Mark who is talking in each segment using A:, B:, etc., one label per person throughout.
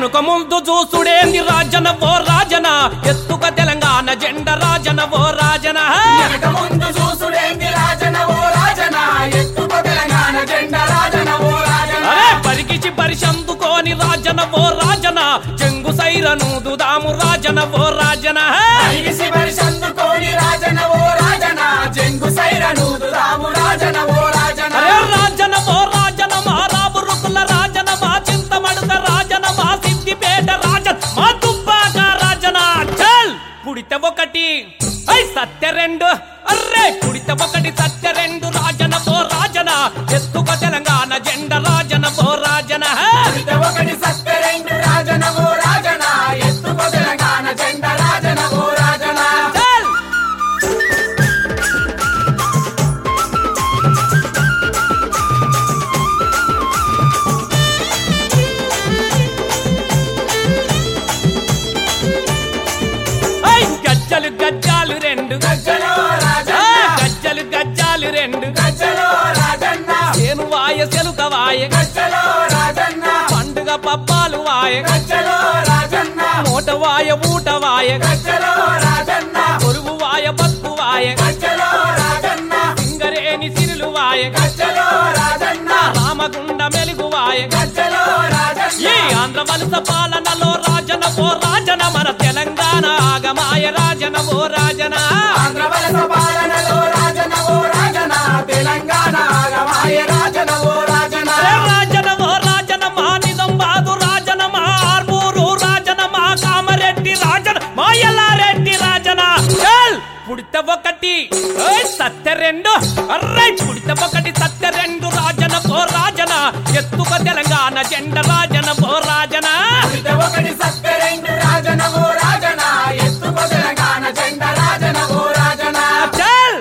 A: ఎనుక ముందు చూసుడేంది రాజన ఓ రాజన ఎత్తుక తెలంగాణ జెండ రాజన ఓ రాజన
B: వెనక ముందు చూసుడేంది రాజన ఓ రాజన ఎత్తుకో తెలంగాణ జెండా రాజన ఓ రాజన
A: అరే పరికిచి పరిశందుకోని రాజన ఓ రాజన చెంగు సైరను దుదాము రాజన ఓ రాజన
B: అలిగిసి పరిసందుకోని రాజన ఓ రాజన జంగు సైరను రాము రాజన ఓ రాజన
A: అరే రాజన ఓ రాజన మా రాబురుకుల రాజన మా చింతమడుక రాజన మా సిద్దిపేట రాజన మా తుప్పాక రాజన చల్ పుడిత ఒకటి ఐ సత్య రెండు అర్రే పుడిత ఒకటి సత్య రెండు రాజన ఓ రాజన ఎత్తుక తెలంగాణ జెండ రాజన ఓ రాజన
B: ఇత ఒకటి సత్య రెండు రాజన ఓ రాజన ఎత్తుకో తెలంగాణ జెండా రాజన ఓ రాజన
A: చల్ ఐ గజ్జలు గజ్జాలు రెండు
B: గజ్జలో
A: ఆ,
B: రాజన్న
A: గజ్జలు గజ్జాలు రెండు
B: గజ్జలో రాజన్న
A: చేను వాయ సెలుక వాయ
B: గజ్జలో రాజన్న
A: పండుగ పబ్బాలు వాయ
B: గజ్జలో రాజన్న
A: మూట వాయ ఊట వాయ
B: గజ్జలో రాజన్న
A: పొరుగు వాయ బతుకు వాయ
B: గజ్జలో రాజన్న
A: సింగరేని సిరులు వాయ
B: గజ్జలో రాజన్న
A: రామగుండ మెలుగు వాయ
B: గజ్జలో
A: ఈ
B: రాజన్న
A: ఆంధ్ర వలస పాలనలో రాజన ఓ రాజన మన తెలంగాణ ఆగమాయ రాజన ఓ రాజన
B: ఆంధ్ర వలస పాలనలో రాజన ఓ రాజన తెలంగాణ ఆగమాయ రాజన ఓ రాజన
A: అరే రాజన ఓ రాజన మా నిజంబాదు రాజన మా ఆర్మూరు రాజన మా కామరెడ్డి రాజన మా ఎల్లారెడ్డి రాజన చల్ పుడిత ఒకటి ఓయ్ సత్య రెండు అర్రై పుడిత ఒకటి సత్య రెండు రాజన ఓ రాజన ఎత్తుక తెలంగాణ జెండ రాజన ఓ రాజన
B: ఇత ఒకటి సత్య రెండు రాజన ఓ రాజన ఎత్తుకో తెలంగాణ జెండా రాజన ఓ రాజన
A: చల్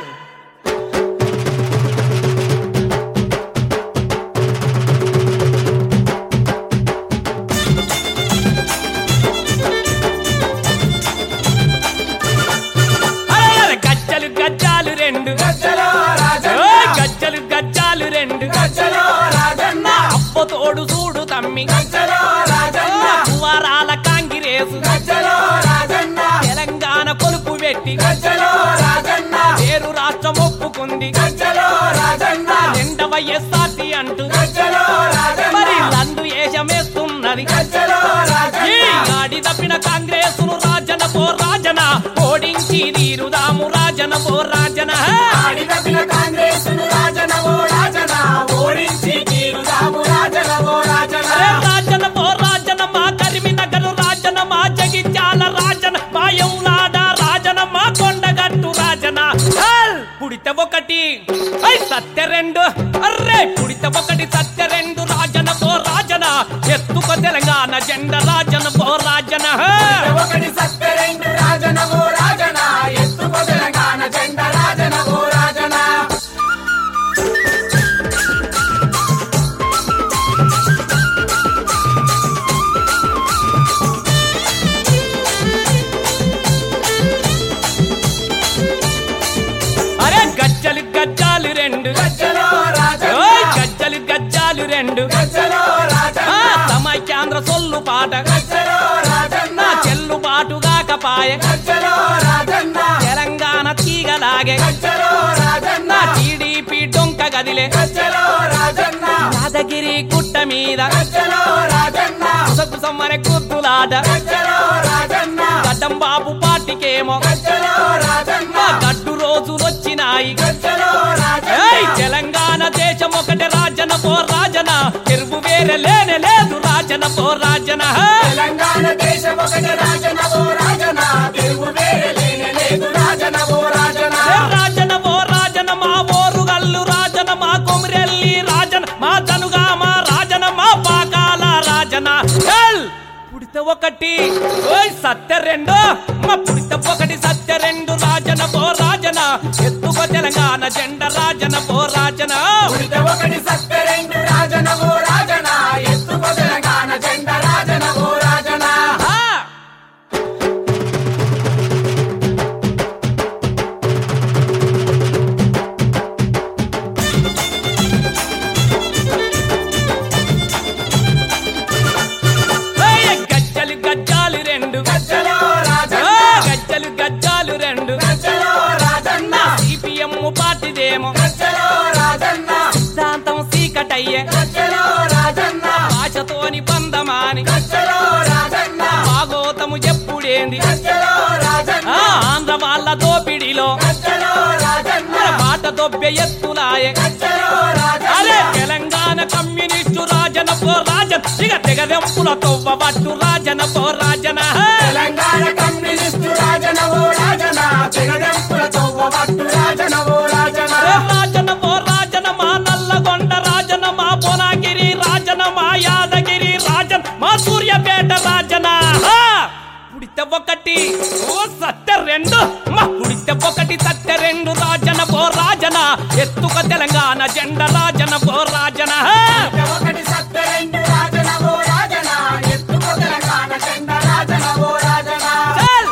A: అరే అరే గజ్జలు గజ్జాలు రెండు
B: గజ్జలో రాజన్న
A: ఓయ్ గజ్జలు గజ్జాలు రెండు
B: గజ్జలో రాజన్న
A: అప్పు తోడు చూడు తమ్మి
B: గజ్జలో రాజన్న
A: కువారాల కాంగిరేసు
B: గజ్జలో రాజన్న
A: తెలంగాణ కొలుపు పెట్టి
B: గజ్జలో రాజన్న
A: పేరు రాష్ట్రం ఒప్పుకుంది
B: గజ్జలో రాజన్న
A: నిండ వైఎస్ఆర్టీ అంటూ
B: గజ్జలో రాజన్న
A: మరి లందు ఏషమేస్తున్నది
B: గజ్జలో
A: ఈ
B: రాజన్న
A: ఆడి తప్పిన కాంగ్రెసును రాజన పో రాజన ఓడించి తీరుదాము రాజన పో రాజన
B: ఆడి తప్పిన కాంగ్రెస్ రాజన ఓ రాజన ఓడించి తీరుదాము రాజన ఓ రాజన
A: అరే రాజన పో రాజన మా కరిమినగర్ రాజన మా జగిత్యాల రాజన మా యౌలాడ రాజన మా కొండగట్టు రాజన హల్! పుడిత ఒకటి ఐ సత్య రెండు అర్రే పుడిత ఒకటి సత్య రెండు రాజన పో రాజన ఎత్తుక తెలంగాణ జెండ రాజన పో రాజన
B: ఒకటి సత్య రెండు రాజన ఓ రాజన ఎత్తుకో తెలంగాణ జెండా రాజన ఓ రాజన
A: అరే గజ్జలు గజ్జాలు రెండు
B: గజ్జలో రాజన్న
A: ఓయ్ గజ్జలు గజ్జాలు రెండు
B: గజ్జలో
A: ఆ
B: రాజన్న
A: సమైక్యాంధ్ర సొల్లు పాట
B: గజ్జలో రాజన్న
A: నా చెల్లుబాటుగా కపాయ
B: గజ్జలో రాజన్న
A: తెలంగాణ తీగలాగే
B: గజ్జలో రాజన్న
A: నా టీడీపీ డొంక గదిలే
B: గజ్జలో రాజన్న
A: యాదగిరి గుట్ట మీద
B: గజ్జలో రాజన్న
A: కుసకుసమ్మనే గుర్తులాట
B: గజ్జలో రాజన్న
A: గడ్డం బాబు పార్టీకేమో
B: గజ్జలో రాజన్న
A: ఆ గడ్డు రోజులు వచ్చినాయి
B: గజ్జలో
A: ఏయ్
B: రాజన్న
A: తెలంగాణ దేశం ఒకటి రాజన పో రాజన తెరువు వేరే లేనే లేదు రాజన పో రాజన
B: తెలంగాణ దేశం ఒకటి రాజన ఓ రాజన తెలుగు వేరే లేనే లేదు రాజన ఓ రాజన
A: ఏ రాజన ఓ రాజన మా ఓరుగల్లు రాజన మా కొమిరెల్లి రాజన మా తనుగా మా రాజన మా పాకాల రాజన చల్! పుడిత ఒకటి ఓయ్ సత్య రెండు మా పుడిత ఒకటి సత్య రెండు రాజన పో రాజన ఎత్తుకో తెలంగాణ జెండ రాజన పో రాజన
B: ఉడిత ఒకటి సత్య రెండు రాజన ఓ రాజన ఎత్తుకో తెలంగాణ జెండా రాజన ఓ రాజన
A: ఆ! ఏయ్ గజ్జ ఏమో
B: గజ్జలో రాజన్న
A: సిద్ధాంతం సీకటయ్యే
B: గజ్జలో రాజన్న
A: ఆశతోని బంధమాని
B: గజ్జలో రాజన్న
A: భాగోతము ఎప్పుడేంది
B: గజ్జలో రాజన్న
A: ఆ ఆంధ్ర వాళ్ళ దోపిడిలో
B: గజ్జలో రాజన్న
A: మన మాట దొబ్బె ఎత్తులాయే
B: గజ్జలో
A: అరే
B: రాజన్న
A: తెలంగాణ కమ్యూనిస్టు రాజన పో రాజన్ ఇక తెగదెంపుల తొవ్వబట్టు రాజన పో రాజన
B: తెలంగాణ కమ్యూనిస్టు రాజన ఓ రాజన తెగదెంపుల తవ్వబట్టు రాజన ఓ రాజన
A: అరే రాజన పో రాజన మా నల్లగొండ రాజన మా బోనాగిరి రాజన మా యాదగిరి రాజన్ మా సూర్యపేట రాజన హా! పుడితే ఒకటి ఓ సత్య రెండు మా పుడితే ఒకటి సత్య రెండు రాజన పో రాజన ఎత్తుక తెలంగాణ జెండ రాజన పో రాజన హా!
B: ఒకటి సత్య రెండు రాజన ఓ రాజన ఎత్తుకో తెలంగాణ చెండ రాజన ఓ రాజన
A: చల్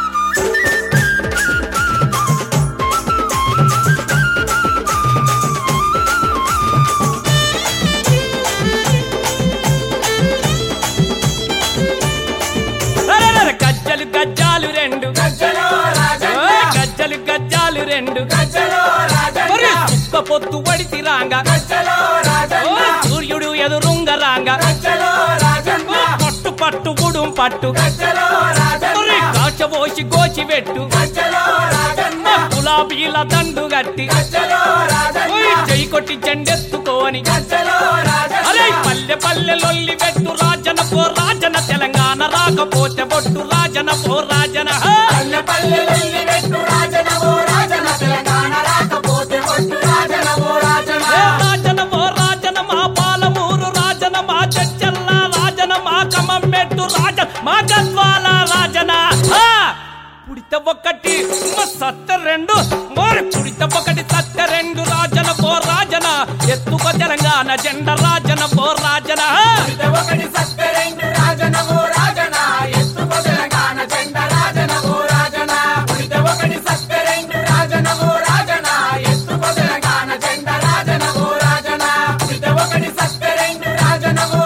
A: అరెరెరె, గజ్జలు గజ్జాలు రెండు
B: గజ్జలో రాజన్న
A: ఓయ్, గజ్జలు గజ్జాలు రెండు
B: గజ్జలో
A: మరి
B: రాజన్న
A: సుక్క పొత్తు వడిసి రాంగ
B: గజ్జలో రాజన్న
A: ఓయ్, సూర్యుడు ఎదురుంగ రాంగ
B: గజ్జలో రాజన్న
A: ఓయ్, పట్టు పట్టు గుడుం పట్టు
B: గజ్జలో
A: మరి
B: రాజన్న
A: కాచబోసి గోచి పెట్టు
B: గజ్జలో రాజన్న
A: గులాబీల దండు గట్టి
B: గజ్జలో రాజన్న
A: ఓయ్, చెయ్యి కొట్టి జెండెత్తుకోని
B: గజ్జలో
A: అరే
B: రాజన్న
A: పల్లె పల్లె లొల్లి పెట్టు రాజన పో రాజన తెలంగాణ రాకపోతే బొట్టు రాజన పో రాజన హా!
B: పల్లె పల్లె వెళ్ళి పెట్టు రాజన ఓ రాజన తెలంగాణ రాకపోతే ఒట్టు రాజన ఓ రాజన
A: ఏ రాజన ఓ రాజన మా పాలమూరు రాజన మా చెచ్చల్ల రాజన మా కమ్మమెట్టు రాజన మా గద్వాల రాజన హా! పుడిత ఒకటి మా సత్త రెండు మరి పుడిత ఒకటి సత్త రెండు రాజన పో రాజన ఎత్తుక తెలంగాణ జెండ రాజన పో రాజన హా!
B: ఇద ఒకటి సత్య రెండు రాజన ఓ రాజన ఎత్తుకో తెలంగాణ చెండ రాజన ఓ రాజన ఇద ఒకటి సత్య రెండు రాజన ఓ రాజన ఎత్తుకో తెలంగాణ చెండ రాజన ఓ రాజన ఇద ఒకటి సత్య రెండు రాజన ఓ